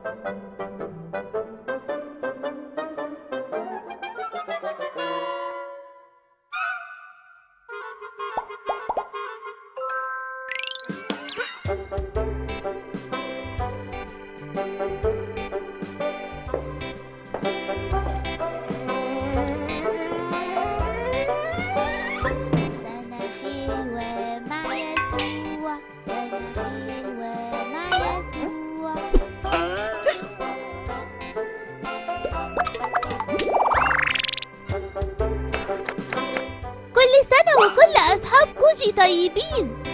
سنة حلوة مع يسوع سنة حلوة مع يسوع كل سنة وكل أصحاب كوجي طيبين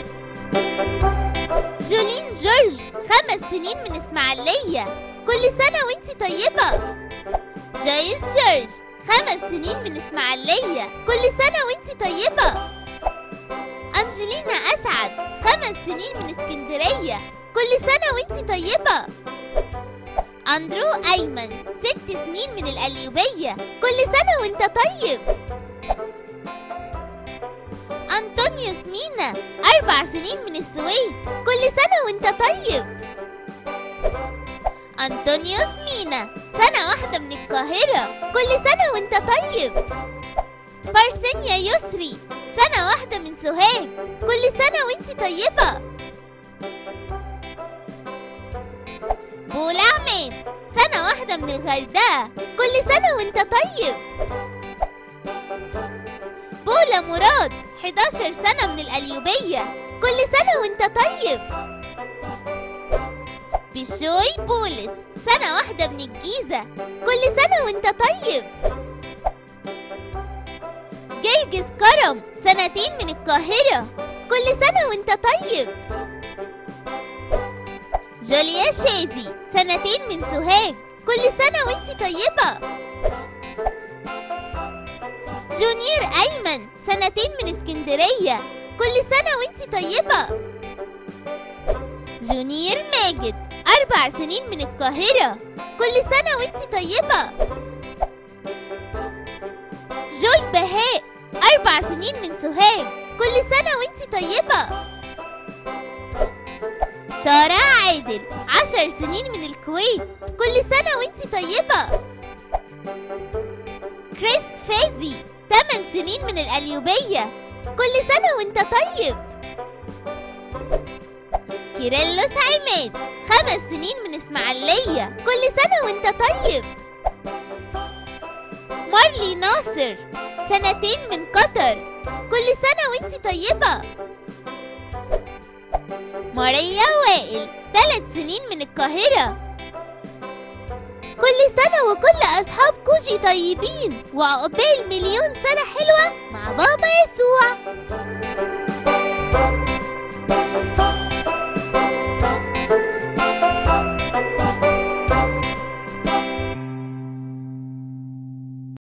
جولين جورج خمس سنين من إسماعيلية كل سنة وانتي طيبة جايز جورج خمس سنين من إسماعيلية كل سنة وانتي طيبة أنجلينا أسعد خمس سنين من اسكندرية كل سنة وانتي طيبة أندرو أيمن ست سنين من القليوبية كل سنة وانت طيب أنطونيوس مينا أربع سنين من السويس كل سنة وانت طيب أنطونيوس مينا سنة واحدة من القاهرة كل سنة وانت طيب بارسينيا يسري سنة واحدة من سوهاج كل سنة وانت طيبة بولا عماد سنة واحدة من الغردقة كل سنة وانت طيب بولا مراد 11 سنة من القليوبية كل سنة وانت طيب بشوي بولس سنة واحدة من الجيزة كل سنة وانت طيب جرجس كرم سنتين من القاهرة كل سنة وانت طيب جوليا شادي سنتين من سوهاج كل سنة وانت طيبة جونيور أيمن سنتين من اسكندرية كل سنة وانت طيبة جونيور ماجد أربع سنين من القاهرة كل سنة وانت طيبة جوي بهاء أربع سنين من سوهاج كل سنة وانت طيبة سارة عادل عشر سنين من الكويت كل سنة وانت طيبة كريس فادي 8 سنين من القليوبية كل سنة وانت طيب كيرلس عماد خمس سنين من اسماعيلية كل سنة وانت طيب مارلي ناصر سنتين من قطر كل سنة وانت طيبة ماريا وائل ثلاث سنين من القاهرة كل سنة وكل أصحاب كوجي طيبين وعقبال مليون سنة حلوة مع بابا يسوع